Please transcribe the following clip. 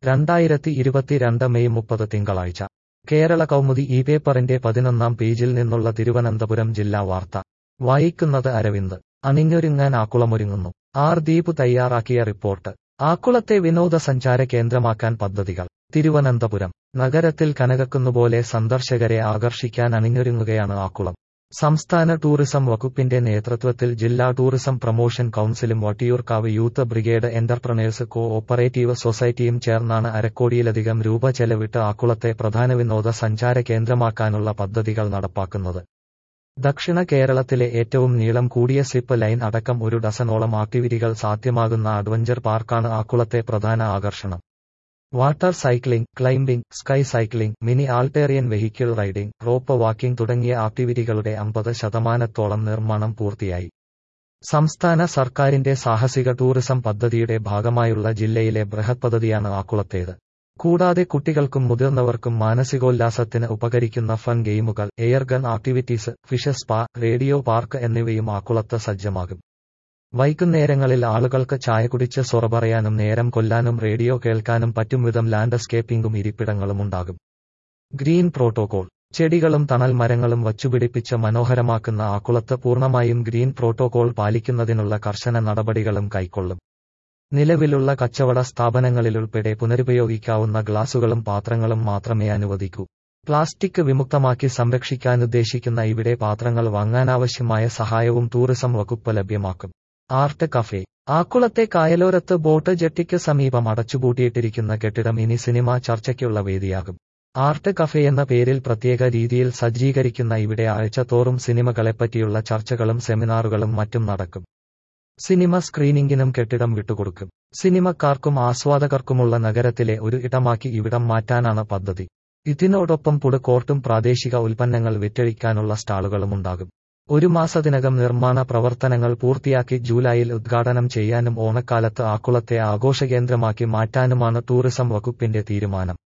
രണ്ടായിരത്തി ഇരുപത്തിരണ്ട് മെയ് മുപ്പത് തിങ്കളാഴ്ച കേരള കൗമുദി ഈ പേപ്പറിന്റെ പതിനൊന്നാം പേജിൽ നിന്നുള്ള തിരുവനന്തപുരം ജില്ലാ വാർത്ത വായിക്കുന്നത് അരവിന്ദ് അണിഞ്ഞൊരുങ്ങാൻ ആക്കുളമൊരുങ്ങുന്നു ആർ ദീപ് തയ്യാറാക്കിയ റിപ്പോർട്ട് ആക്കുളത്തെ വിനോദസഞ്ചാര കേന്ദ്രമാക്കാൻ പദ്ധതികൾ തിരുവനന്തപുരം നഗരത്തിൽ കനകക്കുന്നുപോലെ സന്ദർശകരെ ആകർഷിക്കാൻ അണിഞ്ഞൊരുങ്ങുകയാണ് ആക്കുളം സംസ്ഥാന ടൂറിസം വകുപ്പിന്റെ നേതൃത്വത്തിൽ ജില്ലാ ടൂറിസം പ്രൊമോഷൻ കൌൺസിലും Vattiyoorkavu youth brigade entrepreneurs cooperative സൊസൈറ്റിയും ചേർന്നാണ് അരക്കോടിയിലധികം രൂപ ചെലവിട്ട് ആക്കുളത്തെ പ്രധാന വിനോദ സഞ്ചാര കേന്ദ്രമാക്കാനുള്ള പദ്ധതികൾ നടപ്പാക്കുന്നത് ദക്ഷിണ കേരളത്തിലെ ഏറ്റവും നീളം കൂടിയ സിപ്പ് ലൈൻ അടക്കം ഒരു ഡസനോളം ആക്ടിവിറ്റികൾ സാധ്യമാകുന്ന അഡ്വഞ്ചർ പാർക്കാണ് ആക്കുളത്തെ പ്രധാന ആകർഷണം water cycling climbing sky cycling mini all terrain vehicle riding rope walking തുടങ്ങിയ ആക്ടിവിറ്റികളുടെ അമ്പത് ശതമാനത്തോളം നിർമ്മാണം പൂർത്തിയായി സംസ്ഥാന സർക്കാരിന്റെ സാഹസിക ടൂറിസം പദ്ധതിയുടെ ഭാഗമായുള്ള ജില്ലയിലെ ബൃഹത് പദ്ധതിയാണ് ആക്കുളത്തേത് കൂടാതെ കുട്ടികൾക്കും മുതിർന്നവർക്കും മാനസികോല്ലാസത്തിന് ഉപകരിക്കുന്ന ഫൺ ഗെയിമുകൾ air gun activities fish spa radio park എന്നിവയും ആക്കുളത്ത് സജ്ജമാകും വൈകുന്നേരങ്ങളിൽ ആളുകൾക്ക് ചായ കുടിച്ച് സൊറ പറയാനും നേരം കൊല്ലാനും റേഡിയോ കേൾക്കാനും പറ്റും വിധം ലാൻഡ്സ്കേപ്പിംഗും ഇരിപ്പിടങ്ങളും ഉണ്ടാകും ഗ്രീൻ പ്രോട്ടോകോൾ ചെടികളും തണൽ മരങ്ങളും വച്ചുപിടിപ്പിച്ച് മനോഹരമാക്കുന്ന ആക്കുളത്ത് പൂർണ്ണമായും ഗ്രീൻ പ്രോട്ടോകോൾ പാലിക്കുന്നതിനുള്ള കർശന നടപടികളും കൈക്കൊള്ളും നിലവിലുള്ള കച്ചവട സ്ഥാപനങ്ങളിലുൾപ്പെടെ പുനരുപയോഗിക്കാവുന്ന ഗ്ലാസുകളും പാത്രങ്ങളും മാത്രമേ അനുവദിക്കൂ പ്ലാസ്റ്റിക് വിമുക്തമാക്കി സംരക്ഷിക്കാനുദ്ദേശിക്കുന്ന ഇവിടെ പാത്രങ്ങൾ വാങ്ങാനാവശ്യമായ സഹായവും ടൂറിസം വകുപ്പ് ലഭ്യമാക്കും ആർട്ട് കഫേ ആക്കുളത്തെ കായലോരത്ത് ബോട്ട് ജെട്ടിക്ക് സമീപം അടച്ചുപൂട്ടിയിട്ടിരിക്കുന്ന കെട്ടിടം ഇനി സിനിമ ചർച്ചയ്ക്കുള്ള വേദിയാകും ആർട്ട് കഫേ എന്ന പേരിൽ പ്രത്യേക രീതിയിൽ സജ്ജീകരിക്കുന്ന ഇവിടെ ആഴ്ചതോറും സിനിമകളെപ്പറ്റിയുള്ള ചർച്ചകളും സെമിനാറുകളും മറ്റും നടക്കും സിനിമ സ്ക്രീനിംഗിനും കെട്ടിടം വിട്ടുകൊടുക്കും സിനിമക്കാർക്കും ആസ്വാദകർക്കുമുള്ള നഗരത്തിലെ ഒരു ഇടമാക്കി ഇവിടം മാറ്റാനാണ് പദ്ധതി ഇതിനോടൊപ്പം പുട് കോർട്ടും പ്രാദേശിക ഉൽപ്പന്നങ്ങൾ വിറ്റഴിക്കാനുള്ള സ്റ്റാളുകളും ഉണ്ടാകും ഒരു മാസത്തിനകം നിർമ്മാണ പ്രവർത്തനങ്ങൾ പൂർത്തിയാക്കി ജൂലൈയിൽ ഉദ്ഘാടനം ചെയ്യാനും ഓണക്കാലത്ത് ആക്കുളത്തെ ആഘോഷകേന്ദ്രമാക്കി മാറ്റാനുമാണ് ടൂറിസം വകുപ്പിന്റെ തീരുമാനം